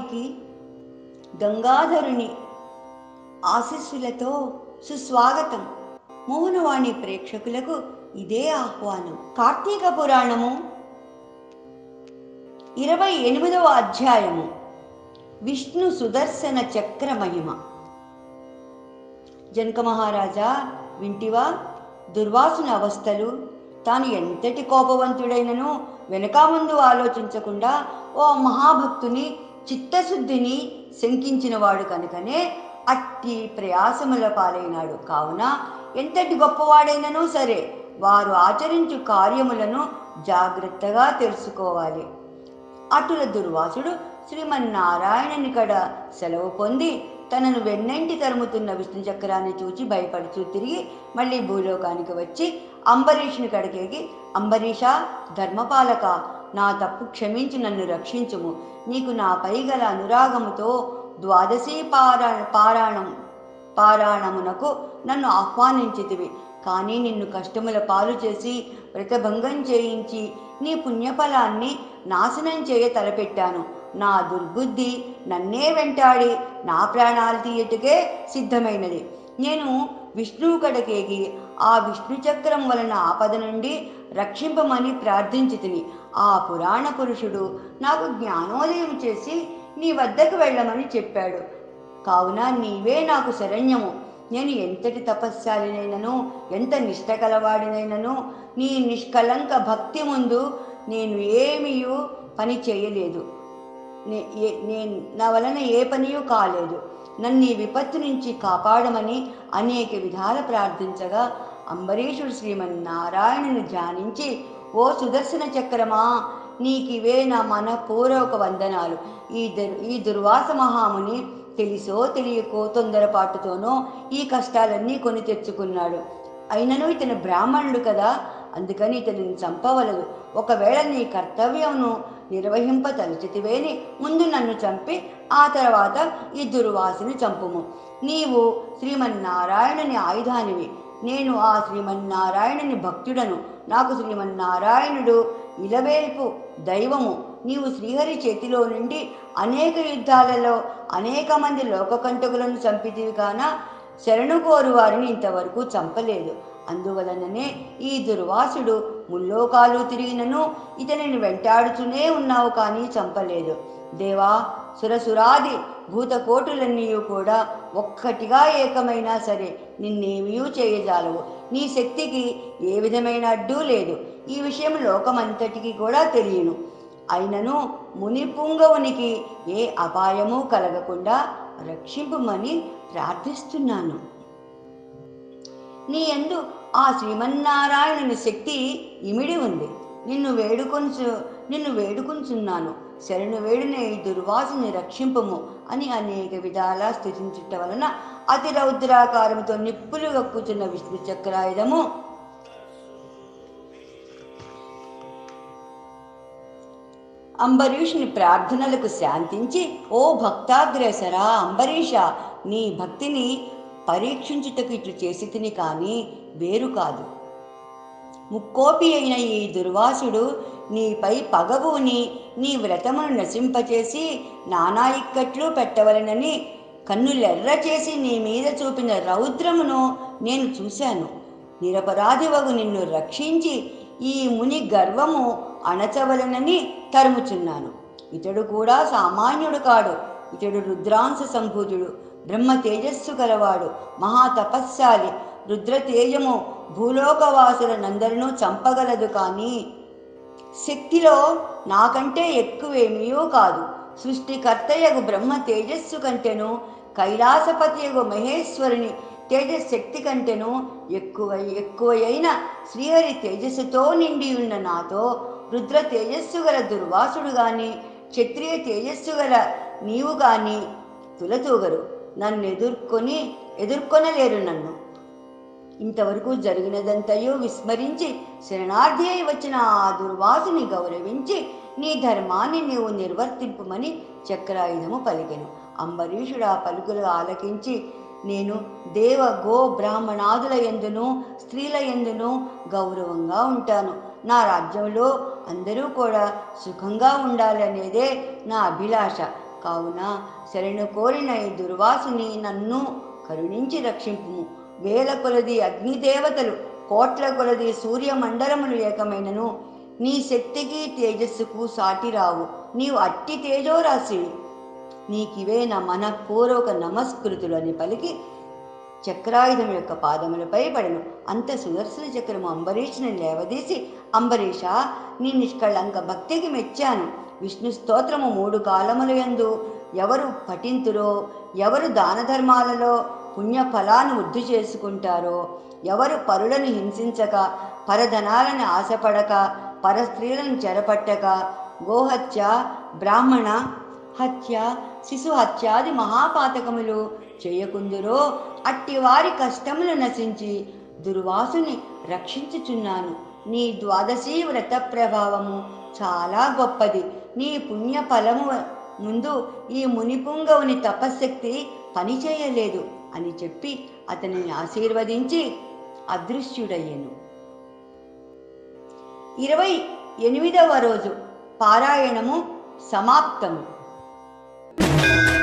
మోహనవాణికి గంగాధరుని ఆశీస్సులతో సుస్వాగతం మోహనవాణి ప్రేక్షకులకు ఇదే ఆహ్వానం కార్తీక పురాణము ఇరవై ఎనిమిదవ అధ్యాయము విష్ణు సుదర్శన చక్ర మహిమ జనక మహారాజా వింటివా దుర్వాసుని అవస్థలు తాను ఎంతటి కోపవంతుడైనను వెనక ముందు ఆలోచించకుండా ఓ మహాభక్తుని చిత్తశుద్ధిని శంకించినవాడు కనుకనే అట్టి ప్రయాసముల పాలైనాడు కావున ఎంతటి గొప్పవాడైనను సరే వారు ఆచరించు కార్యములను జాగ్రత్తగా తెలుసుకోవాలి అటుల దుర్వాసుడు శ్రీమన్నారాయణుని కడ సెలవు పొంది తనను వెన్నంటి తరుముతున్న విష్ణు చక్రాన్ని చూచి భయపడుచూ తిరిగి మళ్ళీ భూలోకానికి వచ్చి అంబరీషుని కడకేగి అంబరీష ధర్మపాలక నా తప్పు క్షమించి నన్ను రక్షించుము నీకు నాపై గల అనురాగముతో ద్వాదశీ పారా పారాయణం పారాయణమునకు నన్ను ఆహ్వానించితివి కానీ నిన్ను కష్టముల పాలు చేసి వ్రతభంగం చేయించి నీ పుణ్యఫలాన్ని నాశనం చేయ తలపెట్టాను నా దుర్బుద్ధి నన్నే వెంటాడి నా ప్రాణాలు తీయటకే సిద్ధమైనది నేను విష్ణువు కడకేగి ఆ విష్ణు చక్రం వలన ఆపద నుండి రక్షింపమని ప్రార్థించి తిని ఆ పురాణ పురుషుడు నాకు జ్ఞానోదయం చేసి నీ వద్దకు వెళ్ళమని చెప్పాడు కావున నీవే నాకు శరణ్యము నేను ఎంతటి తపస్శాలినైనను ఎంత నిష్ట కలవాడినైనను నీ నిష్కలంక భక్తి ముందు నేను ఏమీయూ పని చేయలేదు నే- ఏ- నేను నా వలన ఏ పనియూ కాలేదు నన్ను ఈ విపత్తు నుంచి కాపాడమని అనేక విధాల ప్రార్థించగా అంబరీషుడు శ్రీమన్నారాయణుని ధ్యానించి ఓ సుదర్శన చక్రమా నీకివే నా మనపూర్వక వందనాలు ఈ దుర్ ఈ దుర్వాస మహాముని తెలిసో తెలియకో తొందరపాటుతోనో ఈ కష్టాలన్నీ కొని తెచ్చుకున్నాడు అయినను ఇతను బ్రాహ్మణుడు కదా అందుకని ఇతనిని చంపవలదు ఒకవేళ నీ కర్తవ్యమును నిర్వహింప తలచితివేని ముందు నన్ను చంపి ఆ తర్వాత ఈ దుర్వాసిని చంపుము నీవు శ్రీమన్నారాయణుని ఆయుధానివి నేను ఆ శ్రీమన్నారాయణుని భక్తుడను నాకు శ్రీమన్నారాయణుడు ఇలవేల్పు దైవము నీవు శ్రీహరి చేతిలో నుండి అనేక యుద్ధాలలో అనేక మంది లోకకంటకులను చంపితివి కాన శరణు కోరు వారిని ఇంతవరకు చంపలేదు అందువలననే ఈ దుర్వాసుడు ముల్లోకాలు తిరిగినను ఇతనిని వెంటాడుతూనే ఉన్నావు కానీ చంపలేదు దేవా సురసురాది భూతకోటులన్నీ కూడా ఒక్కటిగా ఏకమైనా సరే నిన్నేమీ చేయజాలవు నీ శక్తికి ఏ విధమైన అడ్డు లేదు ఈ విషయం లోకమంతటికి కూడా తెలియను అయినను ముని పుంగవునికి ఏ అపాయము కలగకుండా రక్షింపుమని ప్రార్థిస్తున్నాను నీ యందు ఆ శ్రీమన్నారాయణుని శక్తి ఇమిడి ఉంది నిన్ను వేడుకొంచు నిన్ను వేడుకొంచున్నాను శరణు వేడిన ఈ దుర్వాసుని రక్షింపము అని అనేక విధాలా స్థుతించుట వలన అతి రౌద్రాకారంతో నిప్పులు కక్కుచున్న విష్ణు చక్రాయుధము అంబరీషుని ప్రార్థనలకు శాంతించి ఓ భక్తాగ్రేసరా అంబరీష నీ భక్తిని పరీక్షించుటకు ఇట్లు చేసి తిని కానీ వేరు కాదు ముక్కోపి అయిన ఈ దుర్వాసుడు నీపై పగబూని నీ వ్రతమును నశింపచేసి నానా ఇక్కట్లు పెట్టవలనని కన్నులెర్ర చేసి నీ మీద చూపిన రౌద్రమును నేను చూశాను నిరపరాధివగు నిన్ను రక్షించి ఈ ముని గర్వము అణచవలనని తరుముచున్నాను ఇతడు కూడా సామాన్యుడు కాడు ఇతడు రుద్రాంశ సంభూతుడు బ్రహ్మ తేజస్సు కలవాడు మహా తపస్శాలి రుద్ర తేజము భూలోకవాసులనందరినూ చంపగలదు కానీ శక్తిలో నాకంటే ఎక్కువేమీయో కాదు సృష్టికర్తయగు బ్రహ్మ తేజస్సు కంటెను కైలాసపతియగు మహేశ్వరుని తేజశక్తి కంటెను ఎక్కువ ఎక్కువైన శ్రీహరి తేజస్సుతో నిండి ఉన్న నాతో రుద్ర తేజస్సు గల దుర్వాసుడు గాని క్షత్రియ తేజస్సు గల నీవు గాని తులతూగరు నన్ను ఎదుర్కొని ఎదుర్కొనలేరు నన్ను ఇంతవరకు జరిగినదంతయో విస్మరించి శరణార్థి అయి వచ్చిన ఆ దుర్వాసుని గౌరవించి నీ ధర్మాన్ని నీవు నిర్వర్తింపుమని చక్రాయుధము పలికెను అంబరీషుడు ఆ పలుకులు ఆలకించి నేను దేవ గో బ్రాహ్మణాదుల ఎందును స్త్రీల ఎందును గౌరవంగా ఉంటాను నా రాజ్యంలో అందరూ కూడా సుఖంగా ఉండాలనేదే నా అభిలాష కావున శరణు కోరిన ఈ దుర్వాసుని నన్ను కరుణించి రక్షింపుము వేల కొలది అగ్నిదేవతలు కోట్ల కొలది సూర్యమండలములు ఏకమైనను నీ శక్తికి తేజస్సుకు సాటి రావు నీవు అట్టి తేజోరాశి నీకివే నా మనపూర్వక నమస్కృతులు అని పలికి చక్రాయుధం యొక్క పాదములపై పడను అంత సుదర్శన చక్రము అంబరీషుని లేవదీసి అంబరీష నీ నిష్కళంక భక్తికి మెచ్చాను విష్ణు స్తోత్రము మూడు కాలముల యందు ఎవరు పఠింతురో ఎవరు దాన ధర్మాలలో పుణ్య ఫలాన్ని వృద్ధి చేసుకుంటారో ఎవరు పరులను హింసించక పరధనాలను ఆశపడక పరస్త్రీలను చెరపట్టక గోహత్య బ్రాహ్మణ హత్య శిశు హత్యాది మహాపాతకములు చేయకుందురో అట్టి వారి కష్టములు నశించి దుర్వాసుని రక్షించుచున్నాను నీ ద్వాదశీ వ్రత ప్రభావము చాలా గొప్పది నీ పుణ్య ఫలము ముందు ఈ మునిపుంగవుని తపశ్శక్తి పనిచేయలేదు అని చెప్పి అతనిని ఆశీర్వదించి అదృశ్యుడయ్యను ఇరవై ఎనిమిదవ రోజు పారాయణము సమాప్తము